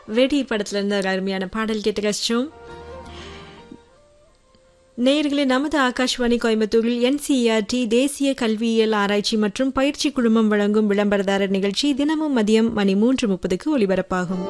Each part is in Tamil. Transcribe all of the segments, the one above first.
வெடி படத்துல இருந்து ஒரு அருமையான பாடல் கேட்டு கஷ்டம் நேயர்களே நமது ஆகாஷ்வாணி கோயம்புத்தூரில் என்சிஇஆர்டி தேசிய கல்வியியல் ஆராய்ச்சி மற்றும் பயிற்சி குழுமம் வழங்கும் விளம்பரதாரர் நிகழ்ச்சி தினமும் மதியம் மணி மூன்று முப்பதுக்கு ஒலிபரப்பாகும்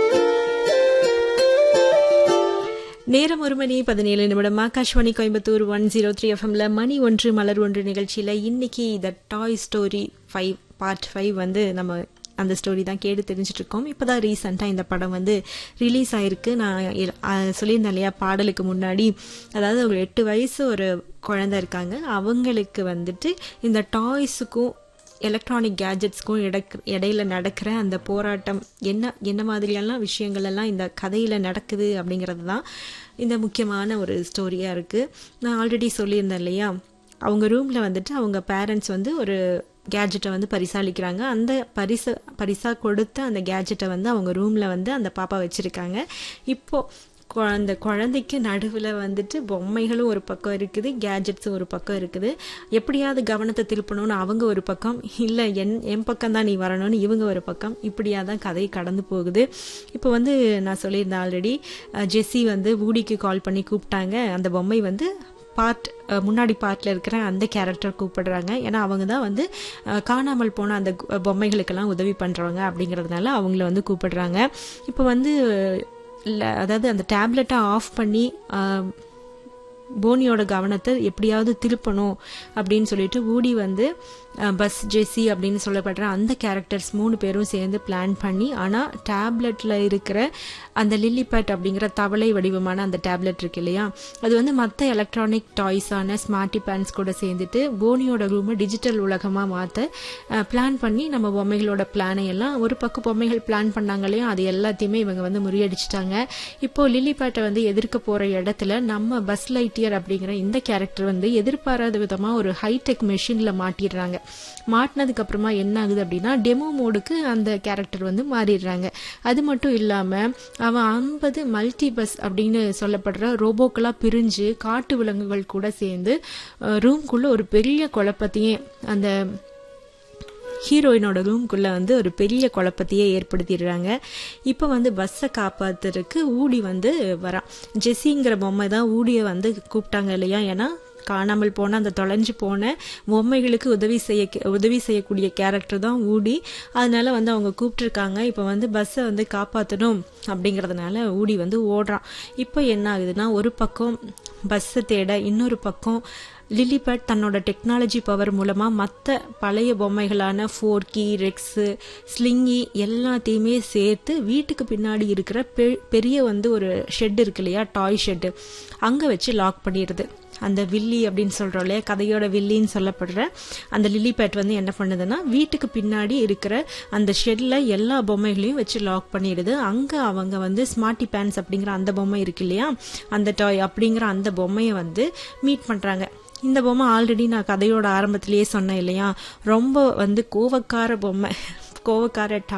நேரம் ஒரு மணி பதினேழு நிமிடம் Akashvani Coimbatore one zero three எஃப்எம்ல மணி ஒன்று மலர் ஒன்று நிகழ்ச்சியில் இன்னைக்கு the Toy Story five part five வந்து நம்ம அந்த ஸ்டோரி தான் கேட்டு தெரிஞ்சுட்டு இருக்கோம் இப்போ தான் ரீசெண்டாக இந்த படம் வந்து ரிலீஸ் ஆயிருக்கு நான் இ- அஹ் சொல்லியிருந்தேன் இல்லையா பாடலுக்கு முன்னாடி அதாவது ஒரு எட்டு வயசு ஒரு குழந்தை இருக்காங்க அவங்களுக்கு வந்துட்டு இந்த டாய்ஸுக்கும் எலக்ட்ரானிக் கேஜெட்ஸ்க்கும் இடக்கு இடையில நடக்கிற அந்த போராட்டம் என்ன என்ன மாதிரியெல்லாம் விஷயங்கள் எல்லாம் இந்த கதையில் நடக்குது அப்படிங்கிறது தான் இந்த முக்கியமான ஒரு ஸ்டோரியாக இருக்குது நான் ஆல்ரெடி சொல்லியிருந்தேன் இல்லையா அவங்க ரூமில் வந்துட்டு அவங்க பேரண்ட்ஸ் வந்து ஒரு கேஜெட்டை வந்து பரிசாலிக்கிறாங்க அந்த பரிசு பரிசாக கொடுத்த அந்த கேஜெட்டை வந்து அவங்க ரூமில் வந்து அந்த பாப்பா வச்சுருக்காங்க இப்போது கொ- அந்த குழந்தைக்கு நடுவில் வந்துட்டு பொம்மைகளும் ஒரு பக்கம் இருக்குது கேஜெட்ஸும் ஒரு பக்கம் இருக்குது எப்படியாவது கவனத்தை திருப்பணும்னு அவங்க ஒரு பக்கம் இல்லை என் என் பக்கம் தான் நீ வரணும்னு இவங்க ஒரு பக்கம் இப்படியா தான் கதை கடந்து போகுது இப்போ வந்து நான் சொல்லியிருந்தேன் ஆல்ரெடி ஜெஸ்ஸி வந்து வூடிக்கு கால் பண்ணி கூப்பிட்டாங்க அந்த பொம்மை வந்து பார்ட் முன்னாடி பார்ட்டில் இருக்கிற அந்த கேரக்டர் கூப்பிடுறாங்க ஏன்னா அவங்க தான் வந்து அஹ், காணாமல் போன அந்த கு- பொம்மைகளுக்கெல்லாம் உதவி பண்ணுறவங்க அப்படிங்கிறதுனால அவங்கள வந்து கூப்பிடுறாங்க இப்போ வந்து இல்லை அதாவது அந்த டேப்லெட்டை ஆஃப் பண்ணி அஹ், போனியோட கவனத்தை எப்படியாவது திருப்பணும் அப்படின்னு சொல்லிட்டு ஊடி வந்து அஹ், பஸ் ஜெஸி அப்படின்னு சொல்லப்படுற அந்த கேரக்டர்ஸ் மூணு பேரும் சேர்ந்து பிளான் பண்ணி ஆனால் டேப்லெட்டில் இருக்கிற அந்த லில்லிபேட் அப்படிங்கிற தவளை வடிவமான அந்த டேப்லெட் இருக்கு இல்லையா அது வந்து மற்ற எலக்ட்ரானிக் டாய்ஸான ஸ்மார்ட்டி பேன்ஸ் கூட சேர்ந்துட்டு போனியோட ரூமை டிஜிட்டல் உலகமாக மாற்ற பிளான் பண்ணி நம்ம பொம்மைகளோட பிளானை எல்லாம் ஒரு பக்கம் பொம்மைகள் பிளான் பண்ணாங்க இல்லையா அது எல்லாத்தையுமே இவங்க வந்து முறியடிச்சிட்டாங்க இப்போ லில்லிபேட்டை வந்து எதிர்க்க போற இடத்துல நம்ம பஸ் லைட்டியர் அப்படிங்கிற இந்த கேரக்டர் வந்து எதிர்பாராத விதமா ஒரு ஹைடெக் மெஷின்ல மாட்டிடுறாங்க மாட்டினதுக்கு அப்புறமா என்ன ஆகுது அப்படின்னா டெமோ மோடுக்கு அந்த கேரக்டர் வந்து மாறிடுறாங்க அது மட்டும் இல்லாம அவன் ஐம்பது மல்டி பஸ் அப்படின்னு சொல்லப்படுற ரோபோக்களா பிரிஞ்சு காட்டு விலங்குகள் கூட சேர்ந்து ரூம்குள்ள ஒரு பெரிய குழப்பத்தையே அந்த ஹீரோயினோட ரூம்குள்ள வந்து ஒரு பெரிய குழப்பத்தையே ஏற்படுத்திடுறாங்க இப்போ வந்து பஸ்ஸை காப்பாத்துறதுக்கு ஊடி வந்து வரான் ஜெஸ்ஸிங்கிற பொம்மை தான் ஊடியை வந்து கூப்பிட்டாங்க இல்லையா ஏன்னா காணாமல் போன அந்த தொலைஞ்சு போன பொம்மைகளுக்கு உதவி செய்ய உதவி செய்யக்கூடிய கேரக்டர் தான் ஊடி அதனால வந்து அவங்க கூப்பிட்டுருக்காங்க இப்போ வந்து பஸ்ஸை வந்து காப்பாற்றணும் அப்படிங்கிறதுனால ஊடி வந்து ஓடுறான் இப்போ என்ன ஆகுதுன்னா ஒரு பக்கம் பஸ்ஸை தேட இன்னொரு பக்கம் லிலிபேட் தன்னோட டெக்னாலஜி பவர் மூலமா மற்ற பழைய பொம்மைகளான ஃபோர்கி ரெக்ஸு ஸ்லிங்கி எல்லாத்தையுமே சேர்த்து வீட்டுக்கு பின்னாடி இருக்கிற பெ- பெரிய வந்து ஒரு ஷெட் இருக்கு இல்லையா டாய் ஷெட்டு அங்க வச்சு லாக் பண்ணிடுது அந்த வில்லி அப்படின்னு சொல்றோம் இல்லையா கதையோட வில்லின்னு சொல்லப்படுற அந்த லிலிபேட் வந்து என்ன பண்ணுதுன்னா வீட்டுக்கு பின்னாடி இருக்கிற அந்த ஷெட்ல எல்லா பொம்மைகளையும் வச்சு லாக் பண்ணிடுது அங்க அவங்க வந்து ஸ்மார்ட்டி பேன்ஸ் அப்படிங்கிற அந்த பொம்மை இருக்கு இல்லையா அந்த டாய் அப்படிங்கிற அந்த பொம்மையை வந்து மீட் பண்றாங்க இந்த பொம்மை ஆல்ரெடி நான் கதையோட ஆரம்பத்திலேயே சொன்னேன் இல்லையா ரொம்ப வந்து கோவக்கார பொம்மை கோவக்கார